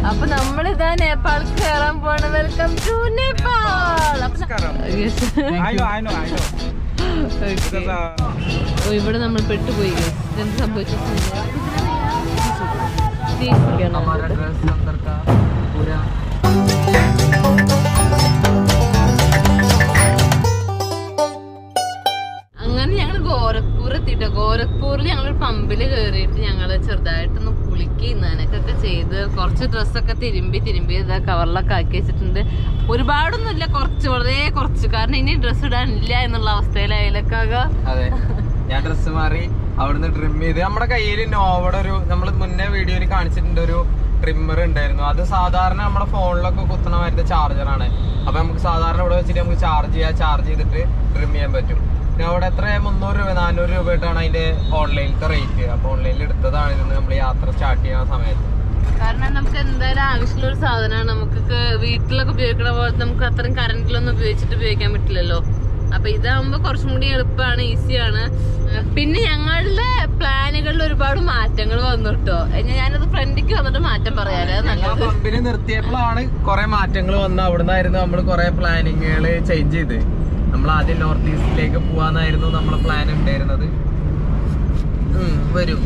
അപ്പൊ നമ്മളിതാ നേപ്പാൾ കയറാൻ പോണ വെൽക്കം ടു നേപ്പാൾ അപ്പൊ നമസ്കാരം. Yes. I know, I know, I know. Okay. Because, uh, ഓ, ഇവിടെ നമ്മൾ പെട്ടുപോയി guys. എന്ത് സംഭവിച്ചു हमारा ड्रेस अंदर का पूरा അങ്ങനെ ഞങ്ങൾ ഗോരഖ്പൂർ എത്തിട്ടോ ഗോരഖ്പൂരിൽ ഞങ്ങൾ പമ്പിൽ കയറിയിട്ട് ഞങ്ങൾ ചെറുതായിട്ടൊന്ന് കുളിക്കി നനക്കൊക്കെ ചെയ്ത് കുറച്ച് ഡ്രസ്സൊക്കെ തിരുമ്പി തിരുമ്പി ഇതാ കവറിലൊക്കെ ആക്കി വെച്ചിട്ടുണ്ട് ഒരുപാടൊന്നുമില്ല കുറച്ച് വളരെ കുറച്ച് കാരണം ഇനി ഡ്രസ്സ് ഇടാനില്ല എന്നുള്ള അവസ്ഥയിലായാലൊക്കെ അതെ ഞാൻ ഡ്രസ്സ് മാറി അവിടുന്ന് ട്രിം ചെയ്ത് നമ്മുടെ കയ്യിൽ നോവയുടെ ഒരു നമ്മൾ മുന്നേ വീഡിയോയിൽ കാണിച്ചിട്ടുണ്ട് ഒരു ട്രിമ്മർ ഉണ്ടായിരുന്നു അത് സാധാരണ നമ്മുടെ ഫോണിലൊക്കെ കുത്തണ മരുന്ന് ചാർജറാണ് അപ്പൊ നമുക്ക് സാധാരണ ഇവിടെ വെച്ചിട്ട് നമുക്ക് ചാർജ് ചെയ്യാം ചാർജ് ചെയ്തിട്ട് ട്രിം ചെയ്യാൻ പറ്റും പിന്നെ അവിടെ എത്ര മുന്നൂറ് രൂപ നാനൂറ് രൂപ ആയിട്ടാണ് അതിന്റെ ഓൺലൈനിലത്തെ റേറ്റ് അപ്പൊ ഓൺലൈനിൽ എടുത്തതാണ് ഇതിന് നമ്മൾ യാത്ര സ്റ്റാർട്ട് ചെയ്യുന്ന സമയത്ത് കാരണം നമുക്ക് എന്തായാലും ആവശ്യമുള്ള ഒരു സാധനമാണ് നമുക്ക് വീട്ടിലൊക്കെ ഉപയോഗിക്കണ പോലെ നമുക്ക് അത്രയും കറണ്ടിലൊന്നും ഉപയോഗിച്ചിട്ട് ഉപയോഗിക്കാൻ പറ്റില്ലല്ലോ അപ്പൊ ഇതാകുമ്പോ കുറച്ചും കൂടി എളുപ്പമാണ് ഈസിയാണ് പിന്നെ ഞങ്ങളുടെ പ്ലാനുകളിൽ ഒരുപാട് മാറ്റങ്ങൾ വന്നു കേട്ടോ ഞാനത് ഫ്രണ്ടിക്ക് വന്നിട്ട് മാറ്റം പറയാലോ അത് ഞങ്ങൾ നല്ലത് പമ്പിന് നിർത്തിയപ്പോഴാണ് കുറെ മാറ്റങ്ങൾ വന്നത് അവിടുന്നായിരുന്നു നമ്മൾ കുറെ പ്ലാനിങ്ങുകൾ ചേഞ്ച് ചെയ്ത് നമ്മൾ ആദ്യം നോർത്ത് ഈസ്റ്റിലേക്ക് പോവാന്നായിരുന്നു നമ്മളെ പ്ലാൻ ഉണ്ടായിരുന്നത് ഉം, വരും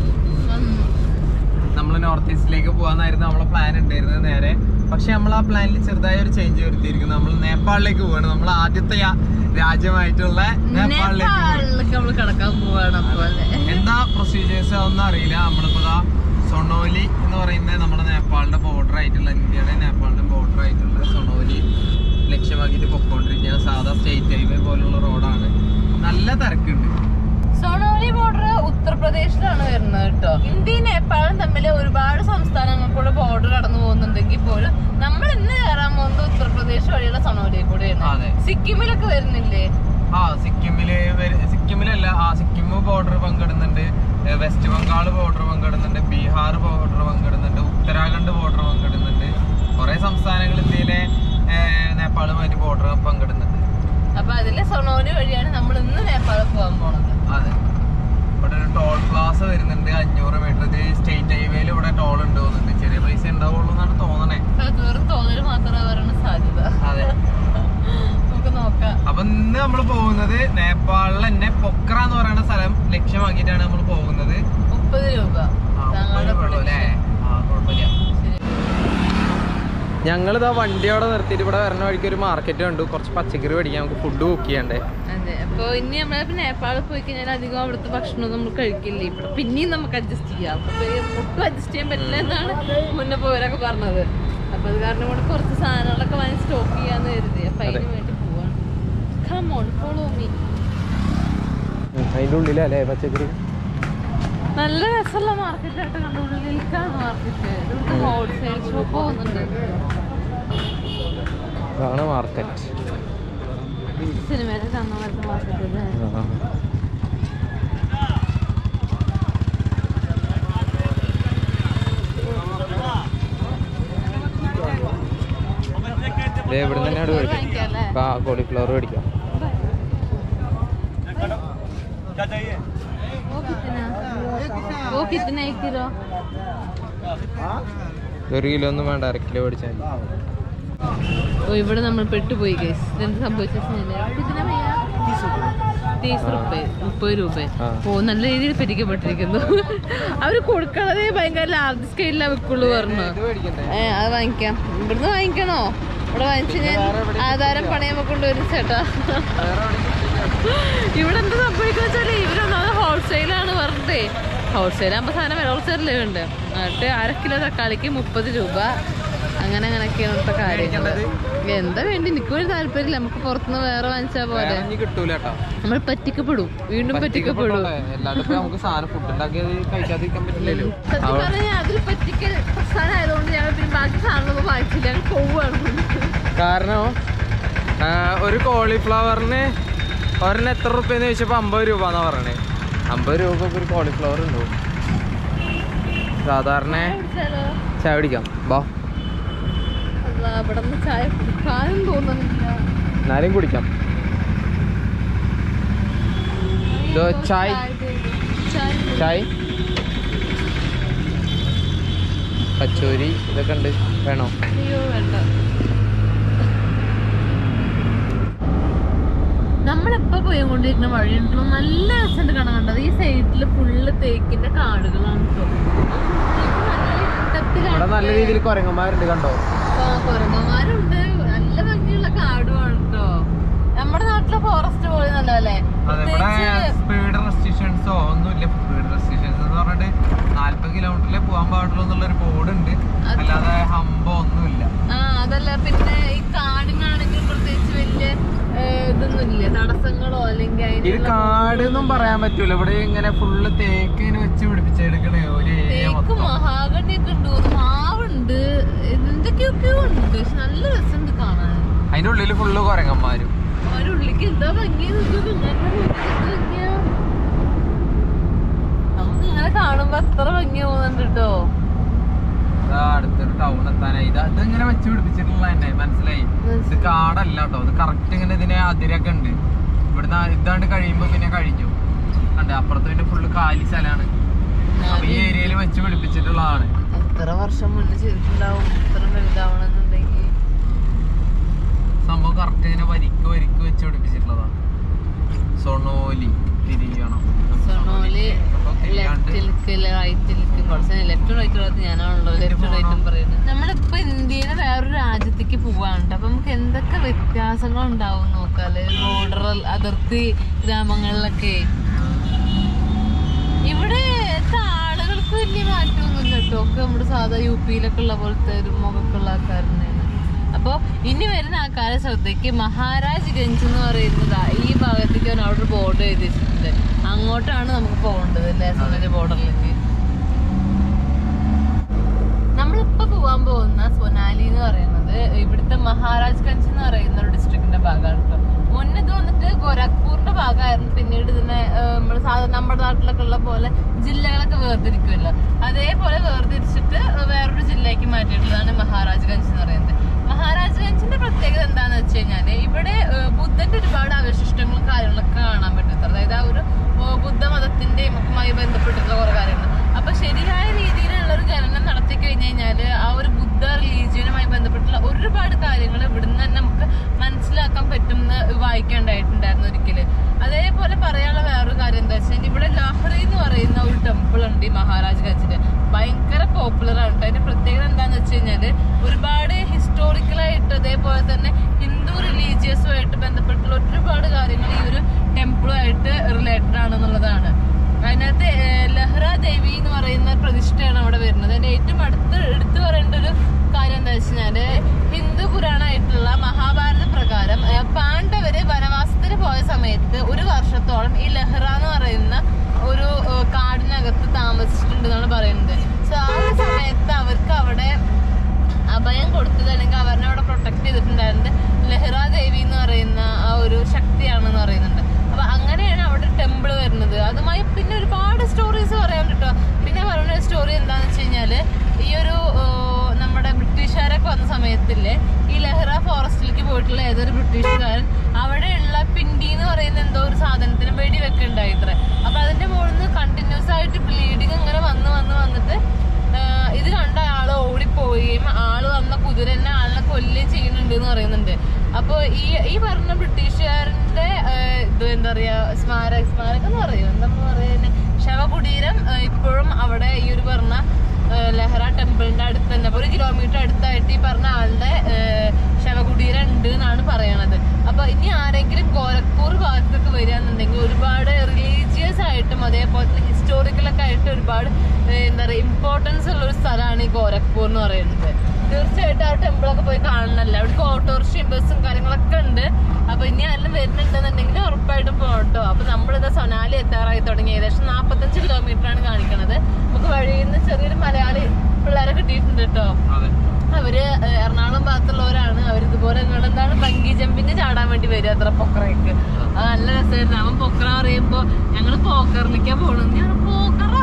നമ്മൾ നോർത്ത് ഈസ്റ്റിലേക്ക് പോകാന്നായിരുന്നു നമ്മളെ പ്ലാൻ ഉണ്ടായിരുന്നത് നേരെ പക്ഷെ നമ്മൾ ആ പ്ലാനിൽ ചെറുതായ ഒരു ചേഞ്ച് വരുത്തിയിരിക്കുന്നു നമ്മൾ നേപ്പാളിലേക്ക് പോവാണ് നമ്മൾ ആദ്യത്തെ യാ- രാജ്യമായിട്ടുള്ള നേപ്പാളിലേക്ക് പോവാണ്. നേപ്പാളിലൊക്കെ നമ്മൾ കിടക്കാൻ പോവാണ് അപ്പോൾ എന്താ പ്രൊസീജിയേഴ്സ് ഒന്നും അറിയില്ല നമ്മളിപ്പോ ദാ സൊണോലി എന്ന് പറയുന്നത് നമ്മുടെ നേപ്പാളിന്റെ ബോർഡർ ആയിട്ടുള്ള ഇന്ത്യയുടെ നേപ്പാളിന്റെ ബോർഡർ ആയിട്ടുള്ള സൊണോലി ലക്ഷ്യമാക്കിയിട്ട് പൊക്കോണ്ടിരിക്കുകയാണ് സാധാ സ്റ്റേറ്റ് ഹൈവേ പോലുള്ള റോഡാണ് നല്ല തിരക്കുണ്ട് സോണോലി ബോർഡർ ഉത്തർപ്രദേശിലാണ് വരുന്നത് കേട്ടോ ഇന്ത്യയും നേപ്പാളും തമ്മിൽ ഒരുപാട് സംസ്ഥാനങ്ങൾക്കൂടെ ബോർഡർ കടന്നു പോകുന്നുണ്ടെങ്കിൽ പോലും നമ്മൾ ഇന്ന് കയറാൻ പോകുന്നത് ഉത്തർപ്രദേശ് വഴിയുള്ള സോണോലി കൂടെയാണ് അതെ. സിക്കിമിലൊക്കെ വരുന്നില്ലേ ആ സിക്കിമില് വര- സിക്കിമിലല്ല ആ സിക്കിം ബോർഡർ പങ്കിടുന്നുണ്ട് ഏ, വെസ്റ്റ് ബംഗാൾ ബോർഡർ പങ്കിടുന്നുണ്ട് ബീഹാർ ബോർഡർ പങ്കിടുന്നുണ്ട് ഉത്തരാഖണ്ഡ് ബോർഡർ പങ്കിടുന്നുണ്ട് കുറെ സംസ്ഥാനങ്ങൾ ഇന്ത്യയിലെ ഏ, നേപ്പാളുമായിട്ട് ബോർഡർ പങ്കിടുന്നുണ്ട് അപ്പൊ അതിലെ സൊണോലി വഴിയാണ് നമ്മൾ ഇന്ന് നേപ്പാളിൽ പോകാൻ പോണത് അതെ ഇവിടെ ഒരു ടോൾ പ്ലാസ വരുന്നുണ്ട് അഞ്ഞൂറ് മീറ്റർ ഇത് സ്റ്റേറ്റ് ഹൈവേയിൽ ഇവിടെ ടോൾ ഉണ്ട് തോന്നുന്നുണ്ട് ചെറിയ പൈസ ഉണ്ടാവുള്ളൂ എന്നാണ് തോന്നണേ അത് വെറും തോന്നൽ മാത്രമേ വരണ സാധ്യത അതെ നമുക്ക് നോക്കാം അപ്പൊ ഇന്ന് നമ്മൾ പോകുന്നത് നേപ്പാളിൽ തന്നെ പൊക്ര എന്ന് പറയുന്ന സ്ഥലം ലക്ഷ്യമാക്കിയിട്ടാണ് നമ്മൾ പോകുന്നത് മുപ്പത് രൂപ ആ, താങ്കളുടെ മുപ്പത് രൂപ അല്ലേ? ആ, കുഴപ്പമില്ല. ശരി. ഞങ്ങളിതാ വണ്ടി അവിടെ നിർത്തിയിട്ട് ഇവിടെ വരുന്ന വഴിക്ക് ഒരു മാർക്കറ്റ് കണ്ടു കുറച്ച് പച്ചക്കറി മേടിക്കാൻ നമുക്ക് ഫുഡ് കുക്ക് ചെയ്യണ്ടേ അതെ അപ്പൊ ഇനി നമ്മള് നേപ്പാളിൽ പോയി കഴിഞ്ഞാൽ അധികം അവിടുത്തെ ഭക്ഷണം നമ്മൾ കഴിക്കില്ല ഇവിടെ പിന്നെയും നമുക്ക് അഡ്ജസ്റ്റ് ചെയ്യാം അപ്പൊ ഒട്ടും അഡ്ജസ്റ്റ് ചെയ്യാൻ പറ്റില്ല എന്നാണ് മുന്നേ പോയവരൊക്കെ പറഞ്ഞത് അപ്പൊ അത് കാരണം കൊണ്ട് കുറച്ച് സാധനങ്ങളൊക്കെ വാങ്ങി സ്റ്റോക്ക് ചെയ്യാന്ന് കരുതി അപ്പൊ അതിന് അതെ. വേണ്ടി പോവാണ് കമോൺ ഫോളോ മീ അതിന്റെ ഉള്ളിലല്ലേ പച്ചക്കറി നല്ല രസമുള്ള മാർക്കറ്റായിട്ട് കണ്ട ഉള്ളിലേക്കാണ് മാർക്കറ്റ് ഇവിടുത്തെ ഹോൾസെയിൽ ഷോപ്പ് പോകുന്നുണ്ട് ഇതാണ് മാർക്കറ്റ് സിനിമയിലൊക്കെ കാണുന്ന പോലത്തെ മാർക്കറ്റ് അല്ലേ ഇവിടെ തന്നെയാണ് മേടിക്കാം വാങ്ങിക്കാം അല്ലേ ആ കോളിഫ്ലവർ മേടിക്കാം वो कितना वो कितना एक किलो ഒരു കിലോ ഒന്നും വേണ്ട അര കിലോ മേടിച്ചാൽ മതി. ഓ ഇവിടെ നമ്മൾ പെട്ടുപോയി ഗൈസ് എന്ത് സംഭവിച്ചു തീസ് റുപ്പ മുപ്പത് രൂപ ആ. ഓ നല്ല രീതിയിൽ പറ്റിക്കപ്പെട്ടിരിക്കുന്നു അവര് കൊടുക്കണതേ ഭയങ്കര ലാർജ് സ്കെയിലാണ് വെക്കുള്ളൂ പറഞ്ഞു ഇത് മേടിക്കണ്ടേ ഏ അത് വാങ്ങിക്കാം ഇവിടുന്ന് വാങ്ങിക്കണോ ഇവിടെ വാങ്ങിച്ചു ഞാൻ ആധാരം പണയം കൊണ്ടുവരും ചേട്ടാ വേറെ എവിടെയും ഇവിടെ എന്താ സംഭവിക്കുക വെച്ചാല് ഇവരൊന്നാമത് ഹോൾസെയിലാണ് പറഞ്ഞതേ ഹോൾസെയിൽ ആകുമ്പോൾ സാധനം വില കുറച്ചല്ലേ ഉണ്ട് എന്നിട്ട് അര കിലോ തക്കാളിക്ക് മുപ്പത് രൂപ അങ്ങനെ അങ്ങനെയൊക്കെയാണ് ഇവിടുത്തെ കാര്യങ്ങൾ എന്താ വേണ്ടി എനിക്കൊരു താല്പര്യമില്ല നമുക്ക് പുറത്തുനിന്ന് വേറെ വാങ്ങിച്ചാൽ പോലെ വേറെ ഇനി കിട്ടൂല കേട്ടോ നമ്മൾ പറ്റിക്കപ്പെടും വീണ്ടും പറ്റിക്കപ്പെടും എല്ലാവർക്കും നമുക്ക് സാധനം ഫുഡ് ഉണ്ടാക്കിയത് കഴിക്കാതിരിക്കാൻ പറ്റില്ലല്ലോ സത്യം പറഞ്ഞാൽ അതിൽ പറ്റിക്കൽ പ്രസ്ഥാനമായതുകൊണ്ട് ഞങ്ങൾ പിന്നെ ബാക്കി സാധനങ്ങളൊന്നും വാങ്ങിച്ചില്ല ഞങ്ങൾ പോവുകയാണ് കാരണം ആ, ഒരു കോളിഫ്ലവറിന് ഒരെണ്ണം എത്ര റുപ്യെന്ന് ചോദിച്ചപ്പോൾ അമ്പത് രൂപ എന്നാ പറയണേ അമ്പത് രൂപ ഒരു കോളിഫ്ലവർ ഉണ്ടാവും സാധാരണ കുടിച്ചാലോ ചായ പിടിക്കാം ബാ അല്ലാ, ഇവിടെ നിന്ന് ചായ കുടിക്കാനും തോന്നുന്നില്ല എന്നാലും കുടിക്കാം ദോ ചായ് ചായ ചായ് കച്ചോരി ഇതൊക്കെ ഉണ്ട് വേണോ അയ്യോ വേണ്ട നമ്മളിപ്പോ പോയിക്കൊണ്ടിരിക്കുന്ന വഴിയുണ്ടല്ലോ നല്ല രസമുണ്ട് കാണാൻ കണ്ടത് ഈ സൈഡില് ഫുള്ള് തേക്കിന്റെ കാടുകളാണ് കേട്ടോ ഇവിടെ നല്ല രീതിയിൽ കുരങ്ങന്മാരുണ്ട് കണ്ടോ കുരങ്ങന്മാരുണ്ട് നല്ല ഭംഗിയുള്ള കാടുമാണ് കേട്ടോ നമ്മുടെ നാട്ടിലെ ഫോറസ്റ്റ് പോലെ നല്ലതല്ലേ അതെ ഇവിടെ പ്രത്യേകിച്ച് സ്പീഡ് റെസ്ട്രിക്ഷൻസോ ഒന്നുമില്ല സ്പീഡ് റെസ്ട്രിക്ഷൻസ് എന്ന് പറഞ്ഞിട്ട് നാല്പത് കിലോമീറ്ററിൽ പോകാൻ പാടുള്ളൂ എന്നുള്ളൊരു ബോർഡ് ഉണ്ട് അത് അല്ലാതെ ഹമ്പോ ഒന്നുമില്ല ആ അതല്ല പിന്നെ ഈ കാടിനാണെങ്കിൽ പ്രത്യേകിച്ച് വലിയ ഏഹ്, ഇതൊന്നുമില്ല തടസ്സങ്ങളോ അല്ലെങ്കിൽ ഇത് അതിനുള്ള കാട് എന്നും പറയാൻ പറ്റൂല ഇവിടെ ഇങ്ങനെ ഫുള്ള് തേക്ക് ഇങ്ങനെ വെച്ച് പിടിപ്പിച്ചെടുക്കണേ ഒരു ഏരിയ തേക്ക് മൊത്തം മഹാഗണിയൊക്കെ ഉണ്ട് മാവുണ്ട് എന്തൊക്കെയൊക്കെയോ ഉണ്ട് പക്ഷെ നല്ല രസമുണ്ട് കാണാൻ അതിന്റെ ഉള്ളിൽ ഫുള്ള് കുരങ്ങന്മാരും അവരുടെ ഉള്ളിക്ക് എന്താ ഭംഗി നോക്കിയത് ഭംഗിയാ നമുക്ക് ഇങ്ങനെ കാണുമ്പോ അത്ര ഭംഗി തോന്നുന്നുണ്ട് കേട്ടോ ഇതാ അടുത്തൊരു ടൗൺ എത്താനായി ഇത് ഇതിങ്ങനെ വെച്ച് പിടിപ്പിച്ചിട്ടുള്ള തന്നെ മനസ്സിലായി ഇത് കാടല്ല കേട്ടോ ഇത് കറക്റ്റ് ഇങ്ങനെ ഇതിനെ അതിരൊക്കെ ഉണ്ട് ഇവിടുന്ന് ഇതാണ്ട് കഴിയുമ്പോ പിന്നെ കഴിഞ്ഞു കണ്ടേ അപ്പുറത്ത് പിന്നെ ഫുള്ള് കാലി സ്ഥലമാണ് അപ്പൊ ഈ ഏരിയയിൽ വെച്ച് പിടിപ്പിച്ചിട്ടുള്ളതാണ് എത്ര വർഷം മുന്നേ ചെയ്തിട്ടുണ്ടാവും ഇത്ര വലുതാവണമെന്നുണ്ടെങ്കിൽ സംഭവം കറക്റ്റ് ഇങ്ങനെ വരിക്ക് വരിക്ക് വെച്ച് പിടിപ്പിച്ചിട്ടുള്ളതാണ് സൊണോലി തിരിയണം സൊണോല് അപ്പൊ തിരിയാണ്ട് ലെഫ്റ്റിലേക്ക് റൈറ്റിലേക്ക് കുറച്ച് ലെഫ്റ്റും റൈറ്റും ഉള്ളത് ഞാനാണല്ലോ ലെഫ്റ്റും റൈറ്റും പറയുന്നത് നമ്മളിപ്പോ ഇന്ത്യയിലെ വേറൊരു രാജ്യത്തേക്ക് പോവാണ് ട്ടോ. അപ്പൊ നമുക്ക് എന്തൊക്കെ വ്യത്യാസങ്ങൾ ഉണ്ടാവും നോക്കാല് ബോർഡർ അതിർത്തി ഗ്രാമങ്ങളിലൊക്കെ ഇവിടെ ആളുകൾക്ക് വലിയ മാറ്റമൊന്നുമില്ല കേട്ടോ ഒക്കെ നമ്മുടെ സാധാ യു പിയിലൊക്കെ ഉള്ള പോലത്തെ ഒരു മുഖക്കുള്ള ആൾക്കാർ തന്നെയാണ് അപ്പൊ ഇനി വരുന്ന ആൾക്കാരെ ശ്രദ്ധയ്ക്ക് മഹാരാജ് ഗഞ്ച് എന്ന് പറയുന്നത് ഈ ഭാഗത്തേക്ക് അവൻ അവിടെ ഒരു ബോർഡ് എഴുതിയിട്ടുണ്ട് അങ്ങോട്ടാണ് നമുക്ക് പോകേണ്ടത് അല്ലേ സൗന്ദര്യ ബോർഡറിലേക്ക് നമ്മളിപ്പോ പോവാൻ പോകുന്ന സൊനാലി എന്ന് പറയുന്നത് ഇവിടുത്തെ മഹാരാജ് ഗഞ്ച് എന്ന് പറയുന്ന ഒരു ഡിസ്ട്രിക്റ്റിന്റെ ഭാഗമാണ് കേട്ടോ മുന്നേ ഇത് വന്നിട്ട് ഗോരഖ്പൂറിന്റെ ഭാഗമായിരുന്നു പിന്നീട് ഇതിനെ ഏഹ്, നമ്മള് സാധാരണ നമ്മുടെ നാട്ടിലൊക്കെ ഉള്ള പോലെ ജില്ലകളൊക്കെ വേർതിരിക്കുമല്ലോ അതേപോലെ വേർതിരിച്ചിട്ട് വേറൊരു ജില്ലയ്ക്ക് മാറ്റിയിട്ടുള്ളതാണ് മഹാരാജ് ഗഞ്ച് എന്ന് പറയുന്നത് മഹാരാജ് ഗഞ്ചിന്റെ പ്രത്യേകത എന്താന്ന് വെച്ച് കഴിഞ്ഞാല് ഇവിടെ ഏഹ്, ബുദ്ധന്റെ ഒരുപാട് അവശിഷ്ടങ്ങളും കാര്യങ്ങളൊക്കെ കാണാൻ പറ്റും അതായത് ആ ഒരു ഏഹ്, ബുദ്ധമതത്തിന്റെയും ഒക്കെയുമായി ബന്ധപ്പെട്ടിട്ടുള്ള കുറെ കാര്യങ്ങൾ അപ്പൊ ശരിയായ രീതിയിലുള്ള ഒരു ഖനനം നടത്തി കഴിഞ്ഞു കഴിഞ്ഞാല് ആ ഒരു ബുദ്ധ റിലീജിയനുമായി ബന്ധപ്പെട്ടുള്ള ഒരുപാട് കാര്യങ്ങൾ ഇവിടുന്ന് തന്നെ നമുക്ക് മനസ്സിലാക്കാൻ പറ്റും എന്ന് വായിക്കേണ്ടായിട്ടുണ്ടായിരുന്നു ഒരിക്കല് അതേപോലെ പറയാനുള്ള വേറൊരു കാര്യം എന്താ വെച്ചാൽ ഇവിടെ ലാഹ്റി എന്ന് പറയുന്ന ഒരു ടെമ്പിൾ ഉണ്ട് ഈ മഹാരാജ് ഗഞ്ചില് ഭയങ്കര പോപ്പുലർ ആണ് ട്ടോ. അതിന്റെ പ്രത്യേകത എന്താന്ന് വെച്ച് കഴിഞ്ഞാല് ഒരുപാട് ഹിസ്റ്റോറിക്കൽ ആയിട്ട് അതേപോലെ തന്നെ ഹിന്ദു റിലീജിയസുമായിട്ട് ബന്ധപ്പെട്ടുള്ള ഒരുപാട് കാര്യങ്ങൾ ഈ ഒരു ടെമ്പിളുമായിട്ട് റിലേറ്റഡ് ആണെന്നുള്ളതാണ് അതിനകത്ത് ഏഹ്, ലഹ്റ ദേവി എന്ന് പറയുന്ന പ്രതിഷ്ഠയാണ് അവിടെ വരുന്നത് അതിന്റെ ഏറ്റവും അടുത്ത് എടുത്തു പറയേണ്ട ഒരു കാര്യം എന്താ വെച്ചാല് ഹിന്ദു പുരാണമായിട്ടുള്ള മഹാഭാരത പ്രകാരം ഏഹ്, പാണ്ഡവര് വനവാസത്തിന് പോയ സമയത്ത് ഒരു വർഷത്തോളം ഈ ലഹ്റ എന്ന് പറയുന്ന ഒരു ഏഹ്, കാടിനകത്ത് താമസിച്ചിട്ടുണ്ടെന്നാണ് പറയുന്നത് സോ ആ ഒരു സമയത്ത് അവർക്ക് അവിടെ അഭയം കൊടുത്തത് അല്ലെങ്കിൽ അവരെ അവിടെ പ്രൊട്ടക്ട് ചെയ്തിട്ടുണ്ടായിരുന്നത് ലഹ്റ ദേവി എന്ന് പറയുന്ന ആ ഒരു ശക്തിയാണെന്ന് പറയുന്നുണ്ട് അപ്പൊ അങ്ങനെയാണ് അവിടെ ടെമ്പിൾ വരുന്നത് അതുമായി പിന്നെ ഒരുപാട് സ്റ്റോറീസ് പറയാൻ കേട്ടോ പിന്നെ പറയുന്ന സ്റ്റോറി എന്താന്ന് വെച്ച് കഴിഞ്ഞാല് ഈ ഒരു ഏഹ്, നമ്മുടെ ബ്രിട്ടീഷുകാരൊക്കെ വന്ന സമയത്തില്ലേ ഈ ലഹ്റ ഫോറസ്റ്റിലേക്ക് പോയിട്ടുള്ള ഏതൊരു ബ്രിട്ടീഷുകാരൻ അവിടെയുള്ള പിണ്ടി എന്ന് പറയുന്ന എന്തോ ഒരു സാധനത്തിന് വെടി വെക്കുണ്ടായി ഇത്ര അപ്പൊ അതിന്റെ മുകളിൽ നിന്ന് കണ്ടിന്യൂസ് ആയിട്ട് ബ്ലീഡിങ് ഇങ്ങനെ വന്ന് വന്ന് വന്നിട്ട് ആഹ് ഇത് കണ്ട ആള് ഓടിപ്പോവുകയും ആള് വന്ന കുതിര തന്നെ ആളിനെ കൊല്ലുകയും ചെയ്യുന്നുണ്ട് എന്ന് പറയുന്നുണ്ട് അപ്പൊ ഈ ഈ പറഞ്ഞ ബ്രിട്ടീഷുകാരന്റെ ആഹ് ഇത് എന്താ പറയാ സ്മാരക സ്മാരകം എന്ന് പറയും എന്താ പറയുന്നത് ശവകുടീരം ആഹ് ഇപ്പോഴും അവിടെ ഈ ഒരു പറഞ്ഞ ആഹ് ലഹ്റ ടെമ്പിളിന്റെ അടുത്ത് തന്നെ അപ്പൊ ഒരു കിലോമീറ്റർ അടുത്തായിട്ട് ഈ പറഞ്ഞ ആളുടെ ആഹ് ശവകുടീരം ഉണ്ട് എന്നാണ് പറയണത് അപ്പൊ ഇനി ആരെങ്കിലും ഗോരഖ്പൂർ ഭാഗത്തേക്ക് വരികയാണെന്നുണ്ടെങ്കിൽ ഒരുപാട് റിലീജിയസ് ആയിട്ടും അതേപോലെ തന്നെ ഹിസ്റ്റോറിക്കലൊക്കെ ആയിട്ട് ഒരുപാട് ഏഹ് എന്താ പറയുക ഇമ്പോർട്ടൻസ് ഉള്ള ഒരു സ്ഥലമാണ് ഈ ഗോരഖ്പൂർ എന്ന് പറയുന്നത് തീർച്ചയായിട്ടും ആ ടെമ്പിളൊക്കെ പോയി കാണണമല്ലോ അവിടേക്ക് ഓട്ടോറിക്ഷയും ബസ്സും കാര്യങ്ങളൊക്കെ ഉണ്ട് അപ്പൊ ഇനി ആരെങ്കിലും വരുന്നുണ്ടെന്നുണ്ടെങ്കിൽ ഉറപ്പായിട്ടും പോകട്ടോ അപ്പൊ നമ്മളിത് സൊനാലി എത്താറായി തുടങ്ങി ഏകദേശം നാപ്പത്തഞ്ച് കിലോമീറ്റർ ആണ് കാണിക്കണത് നമുക്ക് വഴിയിൽ നിന്ന് ചെറിയൊരു മലയാളി പിള്ളേരെ കിട്ടിയിട്ടുണ്ട് കേട്ടോ അതെ അവര് ഏഹ്, എറണാകുളം ഭാഗത്തുള്ളവരാണ് അവർ ഇതുപോലെ ഇങ്ങോട്ട് എന്താണ് ബങ്കി ജമ്പിന് ചാടാൻ വേണ്ടി വരിക അത്ര പൊക്കറയ്ക്ക് അത് നല്ല രസമായിരുന്നു അവൻ പൊക്കറ പറയുമ്പോ ഞങ്ങള് പോക്കറിലേക്കാ പോണത് ഞാൻ പോക്കറ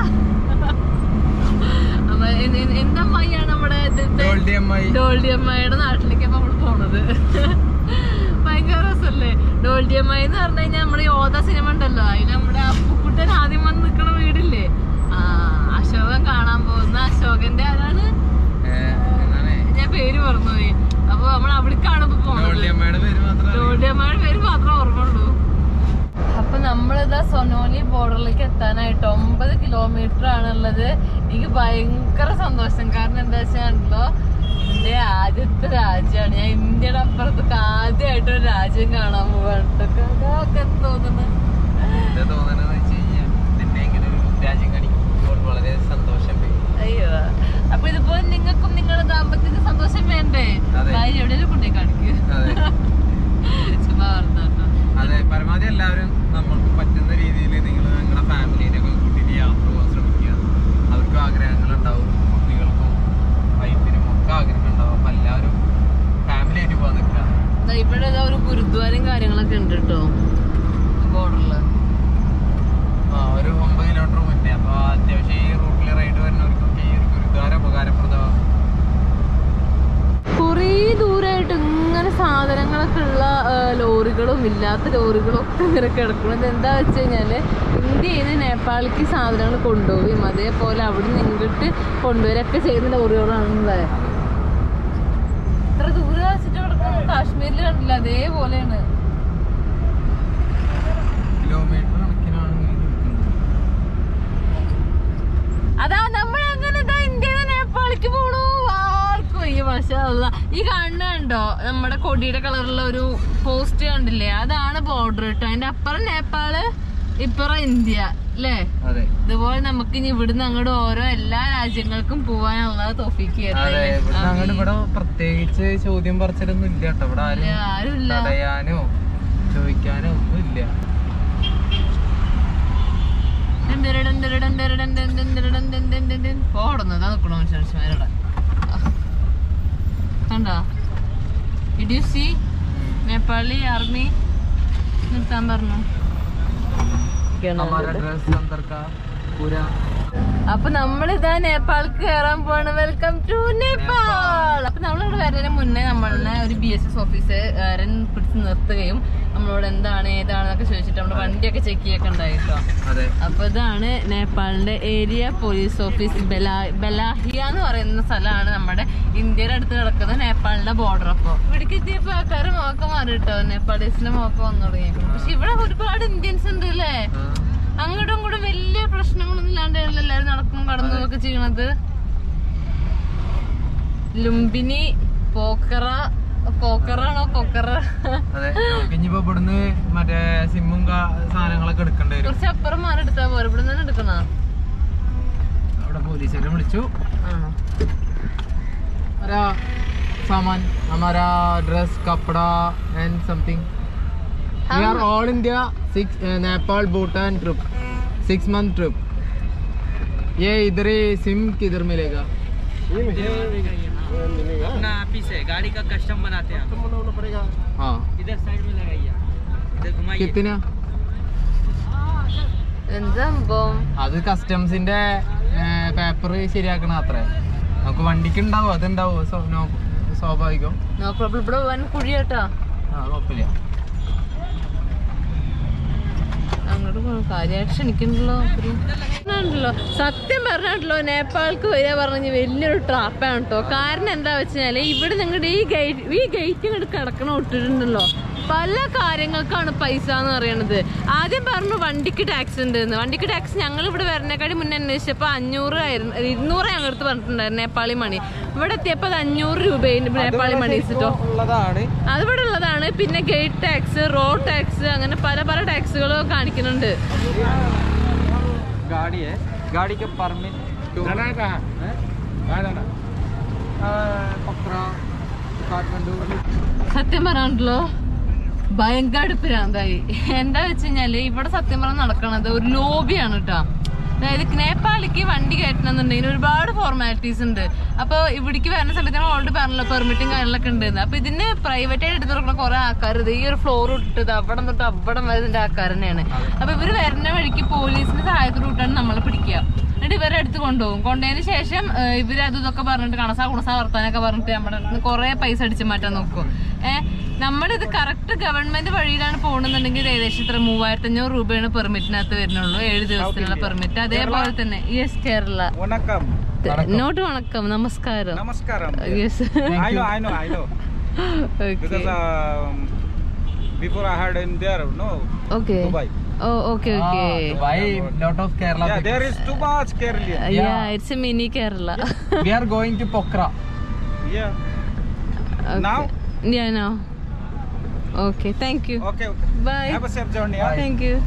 അപ്പൊ എ- എ- എന്താ മയ്യാണ് നമ്മുടെ ഇതിന്റെ ഡോൾഡി അമ്മായി ഡോൾഡി അമ്മായിയുടെ നാട്ടിലേക്ക് നമ്മൾ പോണത് ഭയങ്കര രസല്ലേ ഡോൾഡി അമ്മായി എന്ന് പറഞ്ഞു കഴിഞ്ഞാൽ നമ്മുടെ യോധ സിനിമ ഉണ്ടല്ലോ അതിൽ നമ്മുടെ അപ്പുക്കുട്ടൻ ആദ്യം വന്ന് നിൽക്കണ വീടില്ലേ ആ അശോകൻ കാണാൻ പോകുന്ന അശോകന്റെ ആരാണ് മറന്നുപോയി അപ്പൊ നമ്മൾ അവിടേക്കാണ് ഇപ്പൊ പോകുന്നത് വള്ളിയമ്മയുടെ പേര് മാത്രം അറിയാം. ജോഡിയമ്മയുടെ പേര് മാത്രമേ ഓർമ്മയുള്ളൂ അപ്പൊ നമ്മളിതാ സൊനോലി ബോർഡറിലേക്ക് എത്താനായിട്ട് ഒമ്പത് കിലോമീറ്റർ ആണുള്ളത് എനിക്ക് ഭയങ്കര സന്തോഷം കാരണം എന്താ വെച്ചാണല്ലോ എന്റെ ആദ്യത്തെ രാജ്യമാണ് ഞാൻ ഇന്ത്യയുടെ അപ്പുറത്തൊക്കെ ആദ്യമായിട്ട് ഒരു രാജ്യം കാണാൻ പോവാണ് കേട്ടോ തോന്നുന്നു എന്താ തോന്നണെന്ന് വെച്ച് കഴിഞ്ഞാൽ നിന്നെ ഇങ്ങനെ ഒരു രാജ്യം കാണിക്കുമ്പോൾ വളരെ സന്തോഷം വരും. അയ്യോ അപ്പൊ ഇതുപോലെ നിങ്ങൾക്കും നിങ്ങളുടെ ദാമ്പത്യത്തിന് സന്തോഷം വേണ്ടേ അതെ. ഭാര്യ എവിടെയും കൊണ്ടേ കാണിക്കൂ അതെ ചുമ്മാ പറഞ്ഞോട്ടോ അതെ പരമാവധി എല്ലാവരും നമ്മൾക്ക് പറ്റുന്ന രീതിയിൽ നിങ്ങൾ നിങ്ങളുടെ ഫാമിലിനെ ഒക്കെ കൂട്ടിയിട്ട് യാത്ര പോകാൻ ശ്രമിക്കുക അവർക്കും ആഗ്രഹങ്ങളുണ്ടാവും കുട്ടികൾക്കും വൈഫിനും ഒക്കെ ആഗ്രഹം ഉണ്ടാവും അപ്പൊ എല്ലാവരും ഫാമിലി ആയിട്ട് പോകാൻ നിൽക്കുക ദാ ഇവിടെ ദാ ഒരു ഗുരുദ്വാരയും കാര്യങ്ങളൊക്കെ ഉണ്ട് കേട്ടോ ബോർഡറില് ആ ഒരു ഒമ്പത് കിലോമീറ്റർ മുന്നേ അപ്പൊ അത്യാവശ്യം ഈ റൂട്ടിൽ റൈഡ് വരുന്നവർക്കൊക്കെ ഈ ഒരു ഗുരുദ്വാര ഉപകാരപ്രദമാകും കുറേ ദൂരമായിട്ട് ഇങ്ങനെ സാധനങ്ങളൊക്കെ ഉള്ള ആ, ലോറികളും ഇല്ലാത്ത ലോറികളും ഒക്കെ ഇങ്ങനെ കിടക്കുന്നത് എന്താ വെച്ച് കഴിഞ്ഞാല് ഇന്ത്യയിൽ നിന്ന് നേപ്പാളിലേക്ക് സാധനങ്ങൾ കൊണ്ടുപോവുകയും അതേപോലെ അവിടെ നിന്ന് ഇങ്ങോട്ട് കൊണ്ടുവരൊക്കെ ചെയ്യുന്ന ലോറികളാണല്ലേ ഇത്ര ദൂരം വെച്ചിട്ട് കിടക്കുന്നത് കാശ്മീരിൽ കണ്ടില്ല അതേപോലെയാണ് കിലോമീറ്റർ കണക്കിനാണ് ഈ നിൽക്കുന്നത് അതാ നമ്മൾ അങ്ങനെ ഇതാ ഇന്ത്യയിൽ നിന്ന് നേപ്പാളിക്ക് പോണു ആർക്കും ഈ മാഷല്ല ഈ കാണുന്ന കണ്ടോ നമ്മുടെ കൊടിയുടെ കളറുള്ള ഒരു പോസ്റ്റ് കണ്ടില്ലേ അതാണ് ബോർഡർ കേട്ടോ അതിന്റെ അപ്പുറം നേപ്പാള് ഇപ്പുറം ഇന്ത്യ അല്ലേ അതെ ഇതുപോലെ നമുക്ക് ഇനി ഇവിടുന്ന് അങ്ങോട്ട് ഓരോ എല്ലാ രാജ്യങ്ങൾക്കും പോവാനുള്ള തോഫിക്ക് അതെ ഇവിടെ അങ്ങോട്ട് ഇവിടെ പ്രത്യേകിച്ച് ചോദ്യം പറിച്ചിലൊന്നും ഇല്ല കേട്ടോ ഇവിടെ ആരും ആരുമില്ല തടയാനോ ചോദിക്കാനോ ഒന്നും ഇല്ല പോടുന്നതാ നിക്കണോ മനുഷ്യന്മാരുടെ കണ്ടോ ഇഡ് യു സി നേപ്പാളി ആർമി നിർത്താൻ പറഞ്ഞു हमारा ड्रेस अंदर का पूरा അപ്പൊ നമ്മളിതാ നേപ്പാൾക്ക് കയറാൻ പോവാണ് വെൽക്കം ടു നേപ്പാൾ അപ്പൊ നമ്മളിവിടെ വരുന്നതിന് മുന്നേ നമ്മളെ ഒരു ബി എസ് എസ് ഓഫീസുകാരൻ പിടിച്ച് നിർത്തുകയും നമ്മളോട് എന്താണ് ഏതാണെന്നൊക്കെ ചോദിച്ചിട്ട് നമ്മുടെ വണ്ടിയൊക്കെ ചെക്ക് ചെയ്യൊക്കെ ഉണ്ടായി കേട്ടോ അതെ അപ്പൊ ഇതാണ് നേപ്പാളിന്റെ area police office Bela Belahiya എന്ന് പറയുന്ന സ്ഥലമാണ് നമ്മുടെ ഇന്ത്യയുടെ അടുത്ത് കിടക്കുന്ന നേപ്പാളിന്റെ ബോർഡർ അപ്പൊ ഇവിടേക്ക് എത്തിയപ്പോ ആൾക്കാരെ മോക്കം മാറി കേട്ടോ നേപ്പാളീസിന്റെ മോക്കം വന്നു തുടങ്ങിയപ്പോ പക്ഷെ ഇവിടെ ഒരുപാട് ഇന്ത്യൻസ് ഉണ്ട് അല്ലേ ആ. അങ്ങോട്ടും ഇങ്ങോട്ടും വലിയ പ്രശ്നങ്ങളൊന്നും ഇല്ലാണ്ടാണല്ലോ എല്ലാരും നടക്കും കടന്നു ഒക്കെ ചെയ്യണത് ലുംബിനി പോക്കറ പോക്കറാണോ പൊക്കറ അതെ നമുക്ക് ഇനിയിപ്പോ ഇവിടുന്ന് മറ്റേ സിമ്മും കാ- സാധനങ്ങളൊക്കെ എടുക്കേണ്ടി വരും കുറച്ച് അപ്പുറം മാറി എടുത്താ പോരെ ഇവിടെ നിന്ന് എടുക്കണ അവിടെ പോലീസുകാരെ വിളിച്ചു ആണോ हमारा सामान हमारा ड्रेस कपड़ा and something we are all India six Nepal Bhutan trip six month trip ये इधर ही सिम किधर मिलेगा अपना ऑफिस है गाड़ी का कस्टम बनाते हैं हम। हाँ इधर साइड में लगाइए इधर घुमाइए कितना എന്താ സംഭവം അത് കസ്റ്റംസിന്റെ പേപ്പർ ശരിയാക്കണ അത്രേ നമുക്ക് വണ്ടിക്ക് ഉണ്ടാവും അതുണ്ടാവും സ്വ- നോ- സ്വാഭാവികം നോ പ്രോബ്ലം ഇവിടെ വൻ കുഴിയാട്ടാ ആ കുഴപ്പമില്ല അങ്ങോട്ട് പോകണം കാര്യമായിട്ട് ക്ഷണിക്കണ്ടല്ലോ ണ്ടല്ലോ സത്യം പറഞ്ഞിട്ടല്ലോ നേപ്പാൾക്ക് വരിക പറഞ്ഞ വലിയൊരു ട്രാപ്പാണ് കേട്ടോ കാരണം എന്താ വെച്ചാല് ഇവിടെ നിങ്ങളുടെ ഈ ഗേറ്റ് ഈ ഗേറ്റ് ഇങ്ങോട്ട് കിടക്കണ ഇട്ടിട്ടുണ്ടല്ലോ പല കാര്യങ്ങൾക്കാണ് പൈസ എന്ന് പറയണത് ആദ്യം പറഞ്ഞു വണ്ടിക്ക് ടാക്സ് ഉണ്ട് എന്ന് വണ്ടിക്ക് ടാക്സ് ഞങ്ങൾ ഇവിടെ വരണേക്കാടി മുന്നേ അന്വേഷിച്ചപ്പോ അഞ്ഞൂറ് ആയിരുന്നു ഇരുന്നൂറ് ഞങ്ങളുടെ അടുത്ത് പറഞ്ഞിട്ടുണ്ടായിരുന്നു നേപ്പാളി മണി ഇവിടെ എത്തിയപ്പോ അത് അഞ്ഞൂറ് രൂപയും നേപ്പാളി മണി വെച്ചിട്ടോ ഉള്ളതാണ് അതിവിടെ ഉള്ളതാണ് പിന്നെ ഗേറ്റ് ടാക്സ് റോഡ് ടാക്സ് അങ്ങനെ പല പല ടാക്സുകളും കാണിക്കുന്നുണ്ട് गाड़ी है गाड़ी के परमिट जाना है कहाँ कहाँ जाना पकड़ा काठमांडू സത്യം പറയാണ്ടല്ലോ ഭയങ്കര പ്രാന്തായി എന്താ വെച്ച് കഴിഞ്ഞാല് ഇവിടെ സത്യം പറഞ്ഞാൽ നടക്കണത് ഒരു ലോബിയാണ് കേട്ടോ അതായത് നേപ്പാളിക്ക് വണ്ടി കയറ്റണമെന്നുണ്ടെങ്കിൽ ഒരുപാട് ഫോർമാലിറ്റീസ് ഉണ്ട് അപ്പൊ ഇവിടേക്ക് വരുന്ന സമയത്ത് നമ്മൾ ഓൾറെഡി പറഞ്ഞല്ലോ പെർമിറ്റും കാര്യങ്ങളൊക്കെ ഉണ്ട് അപ്പൊ ഇതിന് പ്രൈവറ്റ് ആയിട്ട് എടുത്ത് കൊടുക്കുന്ന കുറെ ആൾക്കാർ ഇത് ഈ ഒരു ഫ്ലോർ ഇട്ടിട്ട് അവിടെ തൊട്ട് അവിടെ വരെ ഇതിന്റെ ആൾക്കാർ തന്നെയാണ് അപ്പൊ ഇവര് വരുന്ന വഴിക്ക് പോലീസിന്റെ സഹായത്തോട്ടാണ് നമ്മളെ പിടിക്കുക എന്നിട്ട് ഇവരെ അടുത്ത് കൊണ്ടുപോകും കൊണ്ടുപോയതിന് ശേഷം ഏഹ്, ഇവര് അത് ഇതൊക്കെ പറഞ്ഞിട്ട് കണസാ കുണസാ വർത്താനൊക്കെ പറഞ്ഞിട്ട് നമ്മുടെ അടുത്ത് കുറെ പൈസ അടിച്ച് മാറ്റാൻ നോക്കും ഏഹ് നമ്മുടെ ഇത് കറക്റ്റ് ഗവൺമെന്റ് വഴിയിലാണ് പോകണമെന്നുണ്ടെങ്കിൽ ഇത് ഏകദേശം ഇത്ര മൂവായിരത്തി അഞ്ഞൂറ് രൂപയാണ് പെർമിറ്റിനകത്ത് വരുന്നുള്ളൂ ഏഴ് ദിവസത്തിനുള്ള പെർമിറ്റ് അതേപോലെ തന്നെ യെസ് കേരള वनकम നോട്ട് വണക്കം നമസ്കാരം Namaskaram. Yes I know, I know, I know. Because um, before I had in there, no, okay Dubai. Oh okay okay Why lot of Kerala Yeah, there is too much Kerala. Yeah it's a mini Kerala We are going to Pokhara. Yeah. Now? Yeah no okay thank you Okay, okay. Bye Have a safe journey. Yeah? Thank you